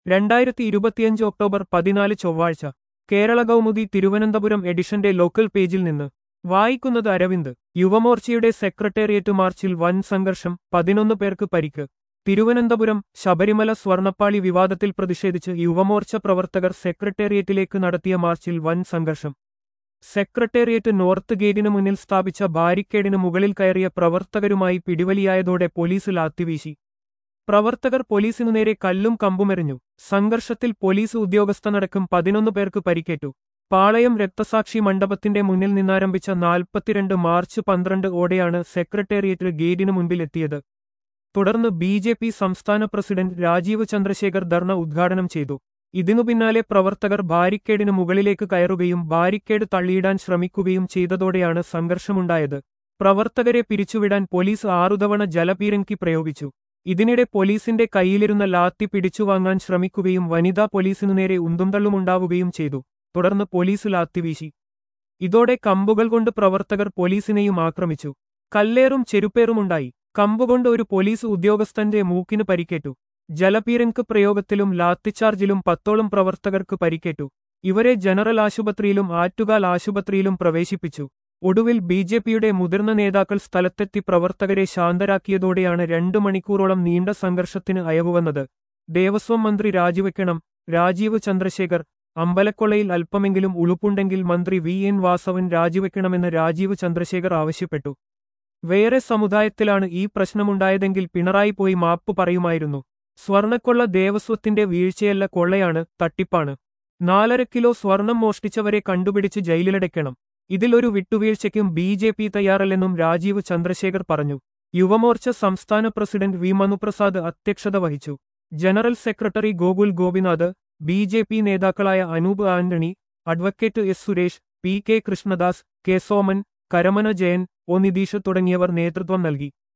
രണ്ടായിരത്തി ഇരുപത്തിയഞ്ച് ഒക്ടോബർ പതിനാല് ചൊവ്വാഴ്ച കേരള കൗമുദി തിരുവനന്തപുരം എഡിഷന്റെ ലോക്കൽ പേജിൽ നിന്ന് വായിക്കുന്നത് അരവിന്ദ് യുവമോർച്ചയുടെ സെക്രട്ടേറിയറ്റ് മാർച്ചിൽ വൻ സംഘർഷം പതിനൊന്ന് പേർക്ക് പരിക്ക് തിരുവനന്തപുരം ശബരിമല സ്വർണപ്പാളി വിവാദത്തിൽ പ്രതിഷേധിച്ച് യുവമോർച്ച പ്രവർത്തകർ സെക്രട്ടേറിയറ്റിലേക്ക് നടത്തിയ മാർച്ചിൽ വൻ സംഘർഷം സെക്രട്ടേറിയറ്റ് നോർത്ത് ഗേറ്റിന് മുന്നിൽ സ്ഥാപിച്ച ബാരിക്കേഡിന് മുകളിൽ കയറിയ പ്രവർത്തകരുമായി പിടിവലിയായതോടെ പോലീസ് ലാത്തിവീശി പ്രവർത്തകർ പോലീസിനു നേരെ കല്ലും കമ്പുമെറിഞ്ഞു സംഘർഷത്തിൽ പോലീസ് ഉദ്യോഗസ്ഥനടക്കം പതിനൊന്ന് പേർക്ക് പരിക്കേറ്റു പാളയം രക്തസാക്ഷി മണ്ഡപത്തിന്റെ മുന്നിൽ നിന്നാരംഭിച്ച നാൽപ്പത്തിരണ്ട് മാർച്ച് പന്ത്രണ്ട് ഓടെയാണ് സെക്രട്ടേറിയറ്റ് ഗേറ്റിനു മുൻപിലെത്തിയത് തുടർന്ന് ബി ജെ പി സംസ്ഥാന പ്രസിഡന്റ് രാജീവ് ചന്ദ്രശേഖർ ധർണ ഉദ്ഘാടനം ചെയ്തു ഇതിനു പിന്നാലെ പ്രവർത്തകർ ബാരിക്കേഡിന് മുകളിലേക്ക് കയറുകയും ബാരിക്കേഡ് തള്ളിയിടാൻ ശ്രമിക്കുകയും ചെയ്തതോടെയാണ് സംഘർഷമുണ്ടായത് പ്രവർത്തകരെ പിരിച്ചുവിടാൻ പോലീസ് ആറുതവണ ജലപീരങ്കി പ്രയോഗിച്ചു ഇതിനിടെ പോലീസിന്റെ കയ്യിലിരുന്ന ലാത്തി പിടിച്ചുവാങ്ങാൻ ശ്രമിക്കുകയും വനിതാ പോലീസിനു നേരെ ഉന്തുംതള്ളുമുണ്ടാവുകയും ചെയ്തു തുടർന്ന് പോലീസ് ലാത്തി വീശി ഇതോടെ കമ്പുകൾ കൊണ്ട് പ്രവർത്തകർ പോലീസിനെയും ആക്രമിച്ചു കല്ലേറും ചെരുപ്പേറുമുണ്ടായി കമ്പുകൊണ്ട് ഒരു പോലീസ് ഉദ്യോഗസ്ഥന്റെ മൂക്കിന് പരിക്കേറ്റു ജലപീരങ്ക് പ്രയോഗത്തിലും ലാത്തിച്ചാർജിലും പത്തോളം പ്രവർത്തകർക്ക് പരിക്കേറ്റു ഇവരെ ജനറൽ ആശുപത്രിയിലും ആറ്റുകാൽ ആശുപത്രിയിലും പ്രവേശിപ്പിച്ചു ഒടുവിൽ ബി ജെ പിയുടെ മുതിർന്ന നേതാക്കൾ സ്ഥലത്തെത്തി പ്രവർത്തകരെ ശാന്തരാക്കിയതോടെയാണ് രണ്ടു മണിക്കൂറോളം നീണ്ട സംഘർഷത്തിന് അയവുവന്നത് ദേവസ്വം മന്ത്രി രാജിവെക്കണം രാജീവ് ചന്ദ്രശേഖർ അമ്പലക്കൊള്ളയിൽ അല്പമെങ്കിലും ഉളുപ്പുണ്ടെങ്കിൽ മന്ത്രി വി എൻ വാസവൻ രാജിവെക്കണമെന്ന് രാജീവ് ചന്ദ്രശേഖർ ആവശ്യപ്പെട്ടു വേറെ സമുദായത്തിലാണ് ഈ പ്രശ്നമുണ്ടായതെങ്കിൽ പിണറായി പോയി മാപ്പ് പറയുമായിരുന്നു സ്വർണക്കൊള്ള ദേവസ്വത്തിന്റെ വീഴ്ചയല്ല കൊള്ളയാണ് തട്ടിപ്പാണ് നാലര കിലോ സ്വർണം മോഷ്ടിച്ചവരെ കണ്ടുപിടിച്ച് ജയിലിലടയ്ക്കണം ഇതിലൊരു വിട്ടുവീഴ്ചയ്ക്കും ബി ജെ പി തയ്യാറല്ലെന്നും രാജീവ് ചന്ദ്രശേഖർ പറഞ്ഞു യുവമോർച്ച സംസ്ഥാന പ്രസിഡന്റ് വി മനുപ്രസാദ് അധ്യക്ഷത വഹിച്ചു general secretary Gokul Gopinath B J P നേതാക്കളായ Anoop Antony advocate S Suresh P K Krishnadas K Soman Karamana Jayan O Nitish തുടങ്ങിയവർ നേതൃത്വം നൽകി